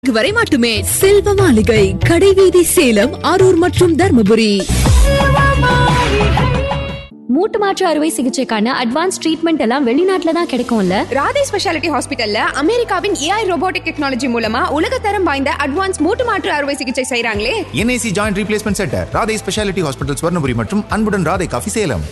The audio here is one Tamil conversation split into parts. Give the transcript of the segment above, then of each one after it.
வரை மட்டுமே செல்வ மாளிகை கடைவீதி சேலம் அரூர் மற்றும் தர்மபுரி மூட்டு மாற்று அறுவை சிகிச்சைக்கான அட்வான்ஸ் ட்ரீட்மெண்ட் எல்லாம் வெளிநாட்டுல தான் கிடைக்கும்ல ராதே ஸ்பெஷாலிட்டி ஹாஸ்பிட்டல்ல அமெரிக்காவின் ஏஐ ரோபோட்டிக் டெக்னாலஜி மூலமா உலகத்தரம் வாய்ந்த அட்வான்ஸ் மூட்டு மாற்று அறுவை சிகிச்சை செய்றாங்களே N I C joint replacement centre Radhai speciality hospital Swarnapuri மற்றும் அன்புடன் ராதை காஃபி சேலம்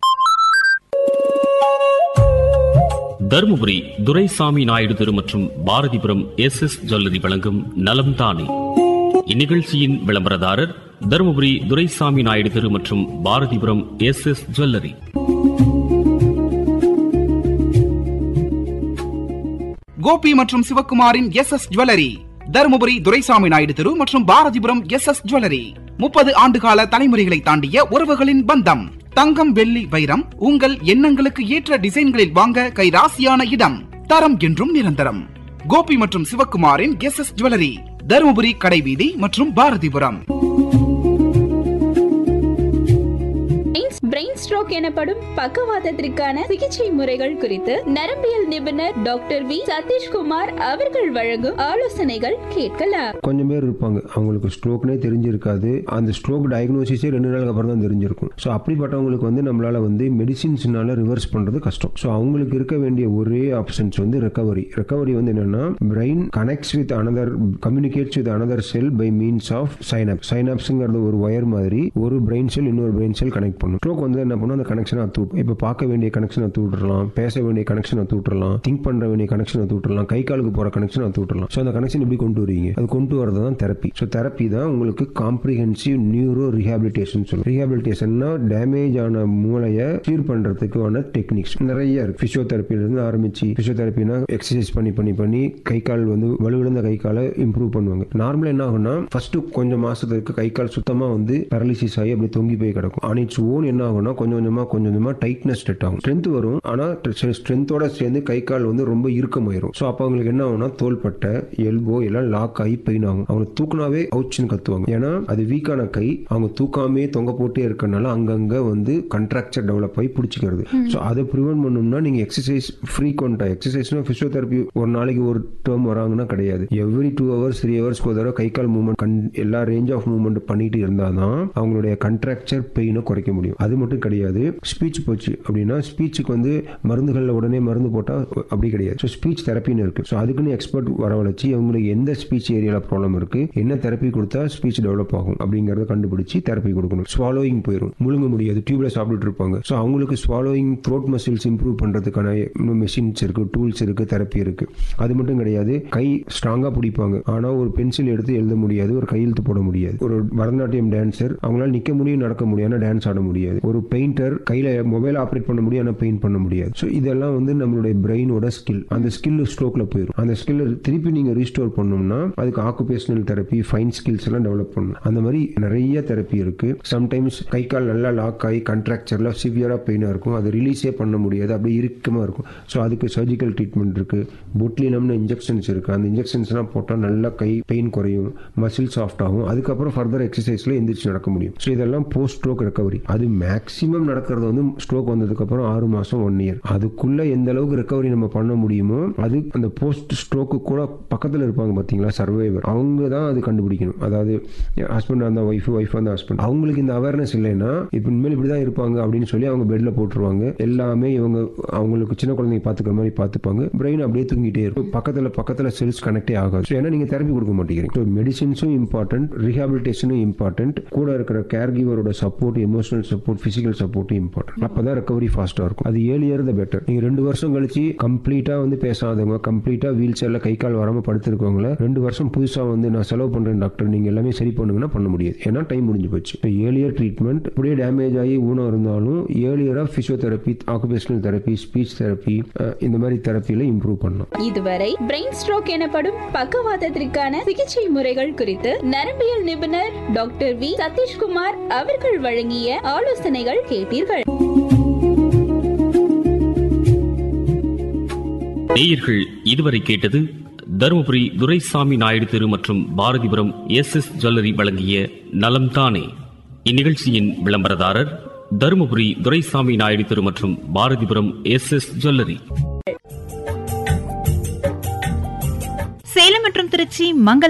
தருமபுரி துரைசாமி நாயுடு தெரு மற்றும் பாரதிபுரம் எஸ் எஸ் ஜுவல்லரி வழங்கும் நலம் தானே இந்நிகழ்ச்சியின் விளம்பரதாரர் தருமபுரி துரைசாமி நாயுடு தெரு மற்றும் Bharathipuram S S jewellery Gopi மற்றும் சிவக்குமாரின் S S jewellery Dharmapuri Duraisamy Naidu தெரு மற்றும் பாரதிபுரம் எஸ் எஸ் ஜுவல்லரி முப்பது ஆண்டுகால தலைமுறைகளை தாண்டிய உறவுகளின் பந்தம் தங்கம் வெள்ளி வைரம் உங்கள் எண்ணங்களுக்கு ஏற்ற டிசைன்களில் வாங்க கைராசியான இடம் தரம் என்றும் நிரந்தரம் கோபி மற்றும் சிவக்குமாரின் எஸ் எஸ் ஜுவல்லரி தருமபுரி கடைவீதி மற்றும் பாரதிபுரம் பிரெயின் ஸ்ட்ரோக் எனப்படும் பக்கவாதத்திற்கான சிகிச்சை முறைகள் குறித்து நரம்பியல் நிபுணர் டாக்டர் வி சதீஷ்குமார் அவர்கள் வழங்கும் ஆலோசனைகள் கேட்கலாம் கொஞ்சம் பேர் இருப்பாங்க அவங்களுக்கு ஸ்ட்ரோக்னே தெரிஞ்சிருக்காது அந்த ஸ்ட்ரோக் டயக்னோசிஸே ரெண்டு நாளுக்கு அப்புறம் தான் தெரிஞ்சிருக்கும் ஸோ அப்படிப்பட்டவங்களுக்கு வந்து நம்மளால வந்து மெடிசின்ஸ்னால ரிவர்ஸ் பண்றது கஷ்டம் ஸோ அவங்களுக்கு இருக்க வேண்டிய ஒரே ஆப்ஷன்ஸ் வந்து ரெக்கவரி ரெக்கவரி வந்து என்னன்னா brain connects with another communicates with another cell by means of synapse சைனாப்ஸுங்கிறது ஒரு ஒயர் மாதிரி ஒரு பிரெயின் செல் இன்னொரு பிரெயின் செல் கனெக்ட் பண்ணும் ஸ்ட்ரோக் வந்து என்ன பண்ணும் அந்த கனெக்ஷனை அத்து விட்ரும். இப்போ பார்க்க வேண்டிய கனெக்ஷனை அத்து விட்டுறலாம் பேச வேண்டிய கனெக்ஷனை அத்து விட்டுறலாம் திங்க் பண்ற வேண்டிய கனெக்ஷனை அத்து விட்டுறலாம் கை காலுக்கு போற கனெக்ஷன் அத்து விட்டுறலாம் ஸோ அந்த கனெக்ஷன் எப்படி கொண்டு வருவீங்க அது கொண்டு வரது தான் தெரப்பி ஸோ தெரப்பி தான் உங்களுக்கு காம்ப்ரிஹென்சிவ் நியூரோ ரிஹாபிலிட்டேஷன் சொல்லுவோம் ரிஹாபிலிட்டேஷன்னா டேமேஜ் ஆன மூளையை சீர் பண்றதுக்கான டெக்னிக்ஸ் நிறைய இருக்கு பிசியோதெரப்பில இருந்து ஆரம்பிச்சு பிசியோதெரப்பினா எக்ஸசைஸ் பண்ணி பண்ணி பண்ணி கை கால் வந்து வலுவிழந்த கை காலை இம்ப்ரூவ் பண்ணுவாங்க நார்மலா என்ன ஆகும்னா ஃபர்ஸ்ட் கொஞ்சம் மாசத்துக்கு கை கால் சுத்தமா வந்து பேரலிசிஸ் ஆகி அப்படியே தொங்கி போய் கிடக்கும் ஆன் இட்ஸ் ஓன் என்ன ஆகும்னா கொஞ்சம் கொஞ்சமா கொஞ்சம் கொஞ்சமா டைட்னஸ் செட் ஆகும் ஸ்ட்ரென்த் வரும் ஆனா ஸ்ட்ரென்த்தோட சேர்ந்து கை கால் வந்து ரொம்ப இறுக்கமாயிரும் ஸோ அப்போ அவங்களுக்கு என்ன ஆகும்னா தோள்பட்டை எல்போ எல்லாம் லாக் ஆகி பெயின் ஆகும் அவங்க தூக்குனாவே அவுச்சுன்னு கத்துவாங்க ஏன்னா அது வீக்கான கை அவங்க தூக்காமே தொங்க போட்டே இருக்கறனால அங்கங்க வந்து கண்ட்ராக்சர் டெவலப் ஆகி பிடிச்சிக்கிறது ஸோ அதை ப்ரிவென்ட் பண்ணணும்னா நீங்க எக்ஸசைஸ் ஃப்ரீக்வெண்டா எக்ஸசைஸ்னா பிசியோதெரப்பி ஒரு நாளைக்கு ஒரு டேர்ம் வராங்கன்னா கிடையாது எவ்ரி டூ ஹவர்ஸ் த்ரீ ஹவர்ஸ்க்கு ஒரு தடவை கை கால் மூவ்மெண்ட் கண் எல்லா ரேஞ்ச் ஆஃப் மூவ்மெண்ட் பண்ணிட்டு இருந்தால் தான் அவங்களுடைய கண்ட்ராக்சர் பெயினை குறைக்க முடியும் அது மட்டும் கிடையாது ஸ்பீச் போச்சு அப்படின்னா ஸ்பீச்சுக்கு வந்து மருந்துகளில் உடனே மருந்து போட்டால் அப்படி கிடையாது ஸோ ஸ்பீச் தெரப்பின்னு இருக்கு ஸோ அதுக்குன்னு எக்ஸ்பர்ட் வரவழைச்சு அவங்களுக்கு எந்த ஸ்பீச் ஏரியாவில் ப்ராப்ளம் இருக்கு என்ன தெரப்பி கொடுத்தா ஸ்பீச் டெவலப் ஆகும் அப்படிங்கறத கண்டுபிடிச்சு தெரப்பி கொடுக்கணும் ஸ்வாலோயிங் போயிடும் முழுங்க முடியாது டியூப்ல சாப்பிட்டுட்டு இருப்பாங்க ஸோ அவங்களுக்கு ஸ்வாலோயிங் த்ரோட் மசில்ஸ் இம்ப்ரூவ் பண்றதுக்கான மெஷின்ஸ் இருக்கு டூல்ஸ் இருக்கு தெரப்பி இருக்கு அது மட்டும் கிடையாது கை ஸ்ட்ராங்கா பிடிப்பாங்க ஆனா ஒரு பென்சில் எடுத்து எழுத முடியாது ஒரு கையெழுத்து போட முடியாது ஒரு பரதநாட்டியம் டான்சர் அவங்களால நிக்க முடியும் நடக்க முடியும் ஆனா டான்ஸ் ஆட முடியாது ஒரு பெயிண்டர் கையில மொபைல் ஆப்ரேட் பண்ண முடியும் ஆனா பெயிண்ட் பண்ண முடியாது ஸோ இதெல்லாம் வந்து நம்மளுடைய பிரெயினோட ஸ்கில் அந்த ஸ்கில் ஸ்ட்ரோக்ல போயிடும் அந்த ஸ்கில் திருப்பி நீங்க ரீஸ்டோர் பண்ணணும்னா அதுக்கு ஆக்குபேஷனல் தெரப்பி ஃபைன் ஸ்கில்ஸ் எல்லாம் டெவலப் பண்ணணும் அந்த மாதிரி நிறைய தெரப்பி இருக்கு சம்டைம்ஸ் கை கால் நல்லா லாக் ஆகி கண்ட்ராக்சர்ல சிவியரா பெயினா இருக்கும் அது ரிலீஸே பண்ண முடியாது அப்படியே இறுக்கமா இருக்கும் ஸோ அதுக்கு சர்ஜிக்கல் ட்ரீட்மெண்ட் இருக்கு புட்லினம்னு இன்ஜெக்ஷன்ஸ் இருக்கு அந்த இன்ஜெக்ஷன்ஸ்லாம் போட்டால் நல்லா கை பெயின் குறையும் மசில் சாஃப்ட் ஆகும் அதுக்கப்புறம் ஃபர்தர் எக்ஸசைஸ்ல எந்திரிச்சு நடக்க முடியும் ஸோ இதெல்லாம் போஸ்ட் ஸ்ட்ரோக் ரெக்கவரி அது மேக்ஸிமம் நடக்கிறது வந்து ஸ்ட்ரோக் வந்ததுக்கு அப்புறம் ஆறு மாசம் ஒன் இயர் அதுக்குள்ள எந்த அளவுக்கு ரெக்கவரி நம்ம பண்ண முடியுமோ அது அந்த போஸ்ட் ஸ்ட்ரோக்கு கூட பக்கத்தில் இருப்பாங்க பார்த்தீங்களா சர்வைவர் அவங்க தான் அது கண்டுபிடிக்கணும் அதாவது ஹஸ்பண்ட் அந்த ஒய்ஃப் ஒய்ஃப் அந்த ஹஸ்பண்ட் அவங்களுக்கு இந்த அவேர்னஸ் இல்லைன்னா இப்போ இனிமேல் இப்படி தான் இருப்பாங்க அப்படின்னு சொல்லி அவங்க பெட்ல போட்டுருவாங்க எல்லாமே இவங்க அவங்களுக்கு சின்ன குழந்தைங்க பார்த்துக்கிற மாதிரி பார்த்துப்பாங்க பிரெயின் அப்படியே தூங்கிட்டே இருக்கும் பக்கத்தில் பக்கத்தில் செல்ஸ் கனெக்டே ஆகாது So, ஏன்னா நீங்கள் தெரப்பி கொடுக்க மாட்டேங்கிறீங்க ஸோ மெடிசின்ஸும் இம்பார்ட்டன்ட் ரீஹாபிலிட்டேஷனும் இம்பார்ட்டன்ட் கூட இருக்கிற கேர் கிவரோட சப்போர்ட் எமோஷனல் சப்போர்ட் பிசிக்கல் சப்போர்ட்டும் இம்பார்ட்டன்ட் அப்போ தான் ரெக்கவரி ஃபாஸ்ட்டாக இருக்கும் அது ஏழு இயர் த பெட்டர் நீங்கள் ரெண்டு வருஷம் கழிச்சு கம்ப்ளீட்டாக வந்து பேசாதவங்க கம்ப்ளீட்டாக வீல் சேரில் கை கால் வராமல் படுத்திருக்கவங்கள ரெண்டு வருஷம் புதுசாக வந்து நான் செலவு பண்ணுறேன் டாக்டர் நீங்கள் எல்லாமே சரி பண்ணுங்கன்னா பண்ண முடியாது ஏன்னா டைம் முடிஞ்சு போச்சு ஏழியர் ட்ரீட்மெண்ட் அப்படியே டேமேஜ் ஆகி ஊனம் இருந்தாலும் ஏழியராக physiotherapy occupational therapy speech therapy இந்த மாதிரி தெரப்பியில் இம்ப்ரூவ் பண்ணலாம் இதுவரை பிரெயின் ஸ்ட்ரோக் எனப்படும் பக்கவாதத்திற்கான சிகிச்சை முறைகள் குறித்து நரம்பியல் நிபுணர் டாக்டர் வி சதீஷ்குமார் அவர்கள் வழங்கிய ஆலோசனைகள் கேட்டீர்கள் நேயர்கள் இதுவரை கேட்டது தருமபுரி துரைசாமி நாயுடு தெரு மற்றும் பாரதிபுரம் எஸ் எஸ் ஜுவல்லரி வழங்கிய நலம் தானே இந்நிகழ்ச்சியின் விளம்பரதாரர் தருமபுரி துரைசாமி நாயுடு தெரு மற்றும் Bharathipuram S S jewellery Salem மற்றும் திருச்சி மங்கள